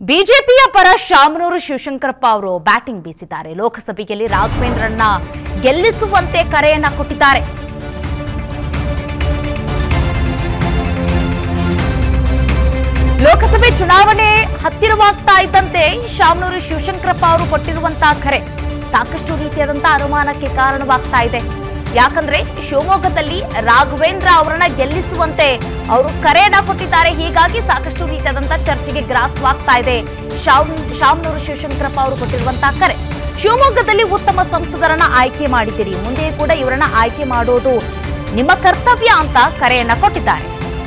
ಬಿಜೆಪಿಯ ಪರ ಶಾಮನೂರು ಶಿವಶಂಕರಪ್ಪ ಅವರು ಬ್ಯಾಟಿಂಗ್ ಬೀಸಿದ್ದಾರೆ ಲೋಕಸಭೆಯಲ್ಲಿ ರಾಘವೇಂದ್ರನ್ನ ಗೆಲ್ಲಿಸುವಂತೆ ಕರೆಯನ್ನ ಕೊಟ್ಟಿದ್ದಾರೆ ಲೋಕಸಭೆ ಚುನಾವಣೆ ಹತ್ತಿರವಾಗ್ತಾ ಇದ್ದಂತೆ ಶಾಮನೂರು ಶಿವಶಂಕರಪ್ಪ ಅವರು ಕೊಟ್ಟಿರುವಂತಹ ಕರೆ ಸಾಕಷ್ಟು ರೀತಿಯಾದಂತಹ ಅನುಮಾನಕ್ಕೆ ಕಾರಣವಾಗ್ತಾ ಇದೆ ಯಾಕಂದ್ರೆ ಶಿವಮೊಗ್ಗದಲ್ಲಿ ರಾಘವೇಂದ್ರ ಅವರನ್ನ ಗೆಲ್ಲಿಸುವಂತೆ ಅವರು ಕರೆಯನ್ನ ಕೊಟ್ಟಿದ್ದಾರೆ ಹೀಗಾಗಿ ಸಾಕಷ್ಟು ರೀತಿಯಾದಂತಹ ಚರ್ಚೆಗೆ ಗ್ರಾಸವಾಗ್ತಾ ಇದೆ ಶಾಮ್ ಶಾಮನೂರು ಶಿವಶಂಕರಪ್ಪ ಅವರು ಕೊಟ್ಟಿರುವಂತಹ ಕರೆ ಶಿವಮೊಗ್ಗದಲ್ಲಿ ಉತ್ತಮ ಸಂಸದರನ್ನ ಆಯ್ಕೆ ಮಾಡಿದ್ದೀರಿ ಮುಂದೆ ಕೂಡ ಇವರನ್ನ ಆಯ್ಕೆ ಮಾಡೋದು ನಿಮ್ಮ ಕರ್ತವ್ಯ ಅಂತ ಕರೆಯನ್ನ ಕೊಟ್ಟಿದ್ದಾರೆ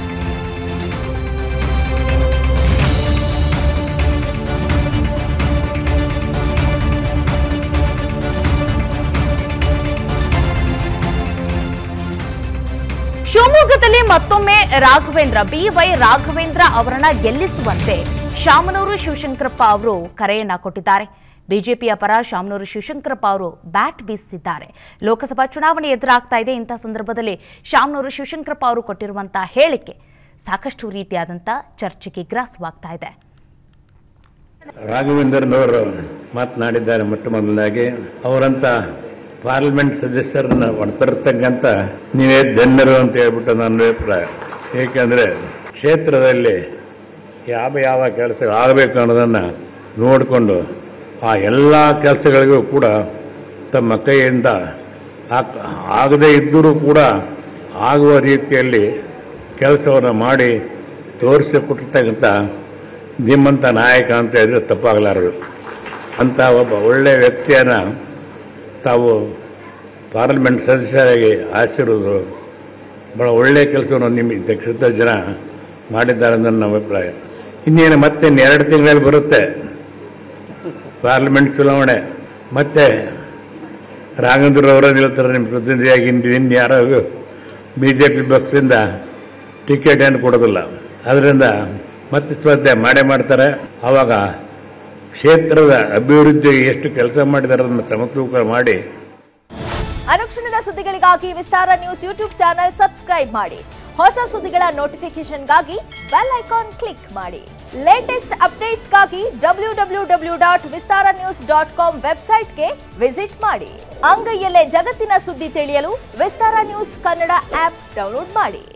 ಶಿವಮೊಗ್ಗದಲ್ಲಿ ಮತ್ತೊಮ್ಮೆ ರಾಘವೇಂದ್ರ ಬಿ ವೈ ರಾಘವೇಂದ್ರ ಅವರನ್ನ ಗೆಲ್ಲಿಸುವಂತೆ ಶಾಮನೂರು ಶಿವಶಂಕರಪ್ಪ ಅವರು ಕರೆಯನ್ನ ಕೊಟ್ಟಿದ್ದಾರೆ ಬಿಜೆಪಿಯ ಪರ ಶಾಮನೂರು ಶಿವಶಂಕರಪ್ಪ ಅವರು ಬ್ಯಾಟ್ ಬೀಸಿದ್ದಾರೆ ಲೋಕಸಭಾ ಚುನಾವಣೆ ಎದುರಾಗ್ತಾ ಇದೆ ಇಂಥ ಸಂದರ್ಭದಲ್ಲಿ ಶಾಮನೂರು ಶಿವಶಂಕರಪ್ಪ ಅವರು ಕೊಟ್ಟಿರುವಂತಹ ಹೇಳಿಕೆ ಸಾಕಷ್ಟು ರೀತಿಯಾದಂಥ ಚರ್ಚೆಗೆ ಗ್ರಾಸವಾಗ್ತಾ ಇದೆ ರಾಘವೇಂದ್ರನವರು ಮಾತನಾಡಿದ್ದಾರೆ ಮೊಟ್ಟ ಮೊದಲನಾಗಿ ಅವರಂತ ಪಾರ್ಲಿಮೆಂಟ್ ಸದಸ್ಯರನ್ನ ಹೊರತರ್ತಕ್ಕಂಥ ನೀವೇ ಧನ್ಯರು ಅಂತ ಹೇಳ್ಬಿಟ್ಟು ನನ್ನ ಅಭಿಪ್ರಾಯ ಏಕೆಂದರೆ ಕ್ಷೇತ್ರದಲ್ಲಿ ಯಾವ ಯಾವ ಕೆಲಸ ಆಗಬೇಕು ಅನ್ನೋದನ್ನು ನೋಡಿಕೊಂಡು ಆ ಎಲ್ಲ ಕೆಲಸಗಳಿಗೂ ಕೂಡ ತಮ್ಮ ಕೈಯಿಂದ ಆಕ್- ಆಗದೇ ಇದ್ದರೂ ಕೂಡ ಆಗುವ ರೀತಿಯಲ್ಲಿ ಕೆಲಸವನ್ನು ಮಾಡಿ ತೋರಿಸಿಕೊಟ್ಟಿರ್ತಕ್ಕಂಥ ನಿಮ್ಮಂಥ ನಾಯಕ ಅಂತ ಹೇಳಿದ್ರೆ ತಪ್ಪಾಗಲಾರದು ಅಂತ ಒಬ್ಬ ಒಳ್ಳೆಯ ವ್ಯಕ್ತಿಯನ್ನು ತಾವು ಪಾರ್ಲಿಮೆಂಟ್ ಸದಸ್ಯರಾಗಿ ಆರಿಸಿರೋದು ಭಾಳ ಒಳ್ಳೆಯ ಕೆಲಸವನ್ನು ನಿಮ್ಮ ಕ್ಷೇತ್ರ ಜನ ಮಾಡಿದ್ದಾರೆ ಅಂತ ನನ್ನ ಅಭಿಪ್ರಾಯ ಇನ್ನೇನು ಮತ್ತೆ ಎರಡು ತಿಂಗಳಲ್ಲಿ ಬರುತ್ತೆ ಪಾರ್ಲಿಮೆಂಟ್ ಚುನಾವಣೆ ಮತ್ತೆ ರಾಘವೇಂದ್ರ ಅವರ ನಿಲ್ತಾರೆ ನಿಮ್ಮ ಪ್ರತಿನಿಧಿಯಾಗಿ ಇನ್ನು ಯಾರೋ ಬಿ ಜೆ ಪಿ ಪಕ್ಷದಿಂದ ಟಿಕೆಟ್ ಏನು ಕೊಡೋದಿಲ್ಲ ಅದರಿಂದ ಮತ್ತೆ ಸ್ಪರ್ಧೆ ಮಾಡೇ ಮಾಡ್ತಾರೆ ಆವಾಗ ಕ್ಷೇತ್ರದ ಅಭಿವೃದ್ಧಿಗೆ ಎಷ್ಟು ಕೆಲಸ ಮಾಡಿದ್ದಾರೆ ಅದನ್ನು ಸಮತೂಕ ಮಾಡಿ ಅನುಕ್ಷಣದ ಸುದ್ದಿಗಳಿಗಾಗಿ Vistara news YouTube channel subscribe ಮಾಡಿ ಹೊಸ ಸುದ್ದಿಗಳ ನೋಟಿಫಿಕೇಶನ್ಗಾಗಿ ಬೆಲ್ ಐಕಾನ್ ಕ್ಲಿಕ್ ಮಾಡಿ ಲೇಟೆಸ್ಟ್ ಅಪ್ಡೇಟ್ಸ್ಗಾಗಿ W W W dot Vistara news dot com ವೆಬ್ಸೈಟ್ಗೆ ವಿಸಿಟ್ ಮಾಡಿ ಅಂಗೈಯಲ್ಲೇ ಜಗತ್ತಿನ ಸುದ್ದಿ ತಿಳಿಯಲು Vistara news Kannada app download ಮಾಡಿ